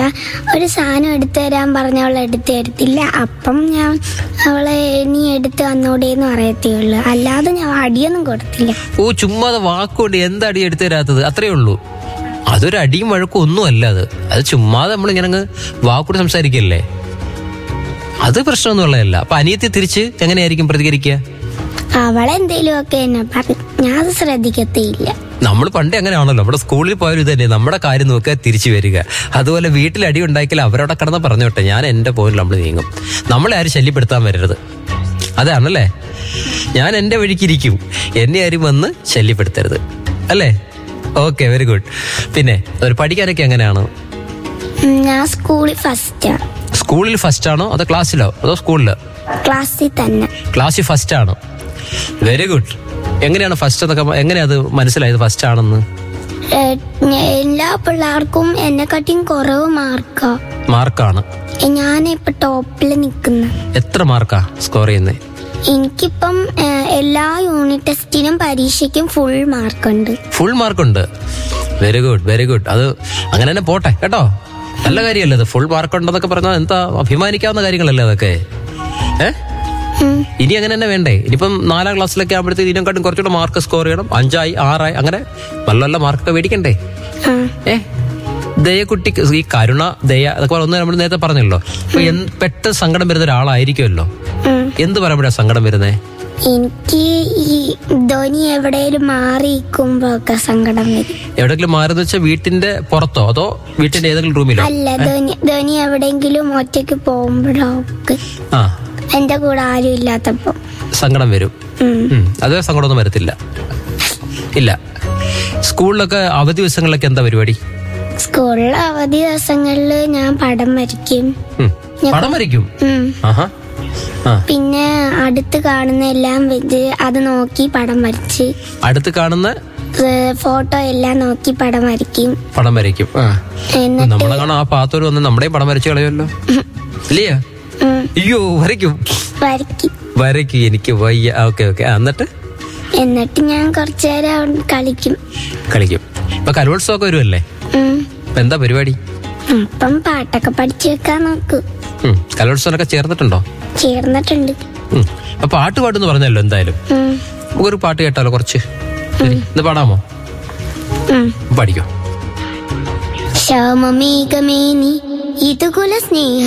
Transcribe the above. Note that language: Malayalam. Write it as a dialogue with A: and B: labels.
A: ഒരു സാധനം എടുത്തു തരാൻ പറഞ്ഞ അവൾ എടുത്തു തരത്തില്ല അപ്പം ഞാൻ അവളെ നീ എടുത്ത് തന്നോടേന്ന് പറയത്തേ ഉള്ളൂ അല്ലാതെ ഞാൻ അടിയൊന്നും കൊടുത്തില്ല
B: ഓ ചുമ്മാതെ വാക്കുകൊണ്ട് എന്തടി എടുത്തു തരാത്തത് അത്രേ ഉള്ളൂ അതൊരു അടിയും വഴക്കും ഒന്നും അല്ല അത് അത് ചുമ്മാതെ നമ്മൾ ഇങ്ങനെ അങ്ങ് വാക്കൂടെ സംസാരിക്കല്ലേ അത് പ്രശ്നമൊന്നുമുള്ളതല്ല അപ്പൊ അനിയത്തി തിരിച്ച് എങ്ങനെയായിരിക്കും പ്രതികരിക്കുക
A: അവളെന്തേലും ഒക്കെ എന്നെ പറഞ്ഞു ഞാൻ അത് ശ്രദ്ധിക്കത്തേയില്ല
B: നമ്മൾ പണ്ടേ അങ്ങനെയാണല്ലോ നമ്മുടെ സ്കൂളിൽ പോയാലും ഇത് തന്നെ നമ്മുടെ കാര്യം നോക്കുക തിരിച്ചു വരിക അതുപോലെ വീട്ടിൽ അടി ഉണ്ടാക്കിയാൽ അവരവിടെ കിടന്ന് പറഞ്ഞോട്ടെ ഞാൻ എന്റെ പോയിന്റ് നമ്മൾ നീങ്ങും നമ്മളെ ആരും ശല്യപ്പെടുത്താൻ വരരുത് അതാണല്ലേ ഞാൻ എന്റെ വഴിക്ക് ഇരിക്കും എന്നെ ആരും വന്ന് ശല്യപ്പെടുത്തരുത് അല്ലേ ഓക്കെ വെരി ഗുഡ് പിന്നെ ഒരു പഠിക്കാനൊക്കെ എങ്ങനെയാണ്
A: ഉം, ഞാൻ സ്കൂളിൽ ഫസ്റ്റാ
B: സ്കൂളിൽ ഫസ്റ്റ് ആണോ അതോ ക്ലാസ്സിലോ അതോ സ്കൂളിലോ
A: ക്ലാസ്സിൽ തന്നെ
B: ക്ലാസ്സിൽ ഫസ്റ്റ് ആണോ വെരി ഗുഡ് എങ്ങനെയാണ് ഫസ്റ്റ് എന്നൊക്കെ എങ്ങനെയാ അത് മനസ്സിലായത് ഫസ്റ്റ് ആണെന്ന്
A: ഏ, ഞ- എല്ലാ പിള്ളേർക്കും എന്നെക്കാട്ടിയും കുറവ് മാർക്കാ
B: മാർക്കാണ്
A: ഞാനിപ്പോ ടോപ്പിൽ നിക്കുന്ന
B: എത്ര മാർക്കാ സ്കോർ ചെയ്യുന്നത്
A: എനിക്കിപ്പം ഏ, എല്ലാ യൂണിറ്റ് ടെസ്റ്റിനും പരീക്ഷയ്ക്കും ഫുൾ മാർക്കുണ്ട്
B: ഫുൾ മാർക്കുണ്ട് വെരി ഗുഡ് വെരി ഗുഡ് അത് അങ്ങനെ തന്നെ പോട്ടെ കേട്ടോ നല്ല കാര്യമല്ലേ അത് ഫുൾ മാർക്ക് ഉണ്ടെന്നൊക്കെ പറഞ്ഞാൽ എന്താ അഭിമാനിക്കാവുന്ന കാര്യങ്ങളല്ലേ അതൊക്കെ ഏ
A: ഉം.
B: ഇനി അങ്ങനെ തന്നെ വേണ്ടേ ഇനിയിപ്പം നാലാം ക്ലാസ്സിലൊക്കെ ആകുമ്പോഴത്തേക്ക് ഇതിനെക്കാട്ടും കുറച്ചുകൂടെ മാർക്ക് സ്കോർ ചെയ്യണം അഞ്ചായി ആറായി അങ്ങനെ നല്ല നല്ല മാർക്കൊക്കെ മേടിക്കണ്ടേ
A: ആ,
B: ഏ ദയക്കുട്ടിക്ക് ഈ കരുണ ദയ അതൊക്കെ ഒന്ന് നമ്മൾ നേരത്തെ പറഞ്ഞല്ലോ അപ്പൊ എന്ത് പെട്ടെന്ന് സങ്കടം വരുന്ന ഒരാളായിരിക്കുമല്ലോ
A: ഉം.
B: എന്ത് പറയുമ്പോഴാ സങ്കടം വരുന്നേ
A: എനിക്ക് ഈ ധ്വനി എവിടെയും മാറി നിൽക്കുമ്പോ ഒക്കെ സങ്കടം വരും
B: എവിടെയെങ്കിലും മാറുന്ന വെച്ചാൽ വീട്ടിന്റെ പുറത്തോ അതോ വീട്ടിന്റെ ഏതെങ്കിലും റൂമിലോ
A: അല്ല ധ്വനി ധ്വനി എവിടെയെങ്കിലും ഒറ്റയ്ക്ക് പോകുമ്പോഴൊക്കെ
B: ആ
A: എന്റെ കൂടെ ആരും ഇല്ലാത്തപ്പോ
B: സങ്കടം വരും
A: ഉം.
B: ഉം, അത് സങ്കടമൊന്നും വരത്തില്ല ഇല്ല സ്കൂളിലൊക്കെ അവധി ദിവസങ്ങളിലൊക്കെ എന്താ പരിപാടി
A: സ്കൂളിലെ അവധി ദിവസങ്ങളിൽ ഞാൻ പടം വരയ്ക്കും
B: ഉം, പടം വരയ്ക്കും
A: ഉം.
B: ആഹാ ആ
A: പിന്നെ അടുത്ത് കാണുന്ന എല്ലാം വെച്ച് അത് നോക്കി പടം വരച്ച്
B: അടുത്ത് കാണുന്ന
A: ഫോട്ടോ എല്ലാം നോക്കി പടം വരയ്ക്കും
B: പടം വരയ്ക്കും ആ
A: എന്നിട്ട്
B: നമ്മളെ കാണാൻ ആ പാത്തോര് വന്ന് നമ്മുടെയും പടം വരച്ചു കളയുമല്ലോ ഇല്ലയോ
A: ഉം,
B: അയ്യോ വരയ്ക്കും
A: വരയ്ക്കും
B: വരയ്ക്കും എനിക്ക് വയ്യ ഓക്കെ ഓക്കെ എന്നിട്ട്
A: എന്നിട്ട് ഞാൻ കുറച്ചു നേരം അവിടെ കളിക്കും
B: കളിക്കും ഇപ്പൊ കലോത്സവമൊക്കെ വരുമല്ലേ
A: ഉം.
B: ഇപ്പൊ എന്താ പരിപാടി
A: അപ്പം പാട്ടൊക്കെ പഠിച്ചു വെക്കാൻ നോക്കും
B: ഉം, കലോത്സവമൊക്കെ ചേർന്നിട്ടുണ്ടോ
A: ചേർന്നിട്ടുണ്ട്
B: ഉം, അപ്പൊ പാട്ട് പാട്ടെന്ന് പറഞ്ഞല്ലോ എന്തായാലും
A: ഉം,
B: നമുക്കൊരു പാട്ട് കേട്ടാലോ കുറച്ച് ശരി ഇത് പാടാമോ
A: ഉം.
B: പഠിക്കോ
A: ശ്യാമമേഘമേനി ഇതുകുല സ്നേഹ